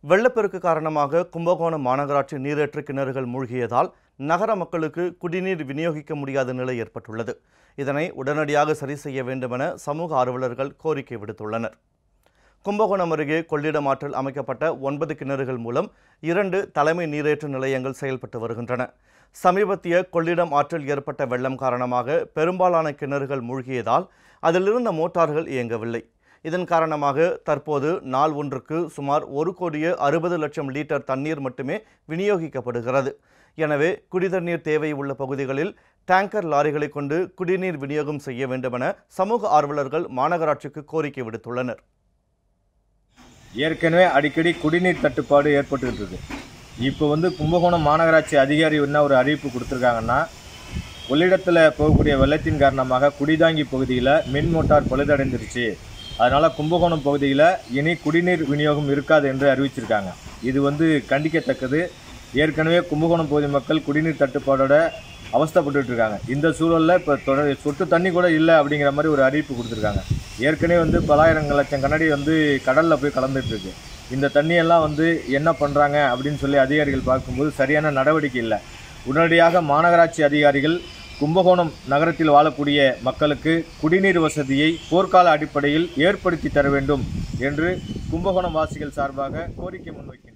வெள்ளப்பெருக்கு காரணமாக கும்பகோணம் மாநகராட்சி நீரேற்று கிணறுகள் மூழ்கியதால் நகர மக்களுக்கு குடிநீர் விநியோகிக்க முடியாத நிலை ஏற்பட்டுள்ளது இதனை உடனடியாக சரி செய்ய வேண்டுமென சமூக ஆர்வலர்கள் கோரிக்கை விடுத்துள்ளனர் கும்பகோணம் அருகே கொள்ளிடம் ஆற்றில் அமைக்கப்பட்ட ஒன்பது கிணறுகள் மூலம் இரண்டு தலைமை நீரேற்று நிலையங்கள் செயல்பட்டு வருகின்றன சமீபத்திய கொள்ளிடம் ஆற்றில் ஏற்பட்ட வெள்ளம் காரணமாக பெரும்பாலான கிணறுகள் மூழ்கியதால் அதிலிருந்த மோட்டார்கள் இயங்கவில்லை இதன் காரணமாக தற்போது நாள் ஒன்றுக்கு சுமார் ஒரு கோடியே அறுபது லட்சம் லிட்டர் தண்ணீர் மட்டுமே விநியோகிக்கப்படுகிறது எனவே குடிதண்ணீர் தேவை உள்ள பகுதிகளில் டேங்கர் லாரிகளை கொண்டு குடிநீர் விநியோகம் செய்ய வேண்டுமென சமூக ஆர்வலர்கள் மாநகராட்சிக்கு கோரிக்கை விடுத்துள்ளனர் ஏற்கனவே அடிக்கடி குடிநீர் தட்டுப்பாடு ஏற்பட்டுக்கிட்டு இருக்கு இப்போ வந்து கும்பகோணம் மாநகராட்சி அதிகாரி என்ன ஒரு அறிவிப்பு கொடுத்துருக்காங்கன்னா கொள்ளிடத்தில் போகக்கூடிய வெள்ளத்தின் காரணமாக குடிதாங்கி பகுதியில் மின் மோட்டார் பழுதடைந்துருச்சு அதனால் கும்பகோணம் பகுதியில் இனி குடிநீர் விநியோகம் இருக்காது என்று அறிவிச்சிருக்காங்க இது வந்து கண்டிக்கத்தக்கது ஏற்கனவே கும்பகோணம் பகுதி மக்கள் குடிநீர் தட்டுப்பாடோட அவஸ்தைப்பட்டுட்டு இருக்காங்க இந்த சூழலில் இப்போ தொடர் சொட்டு தண்ணி கூட இல்லை அப்படிங்கிற மாதிரி ஒரு அறிவிப்பு கொடுத்துருக்காங்க ஏற்கனவே வந்து பலாயிரம் லட்சம் கண்ணாடி வந்து கடலில் போய் கலந்துட்டு இருக்கு இந்த தண்ணியெல்லாம் வந்து என்ன பண்ணுறாங்க அப்படின்னு சொல்லி அதிகாரிகள் பார்க்கும்போது சரியான நடவடிக்கை இல்லை உடனடியாக மாநகராட்சி அதிகாரிகள் கும்பகோணம் நகரத்தில் வாழக்கூடிய மக்களுக்கு குடிநீர் வசதியை போர்க்கால அடிப்படையில் ஏற்படுத்தி தர வேண்டும் என்று கும்பகோணம் வாசிகள் சார்பாக கோரிக்கை முன்வைக்கின்றனர்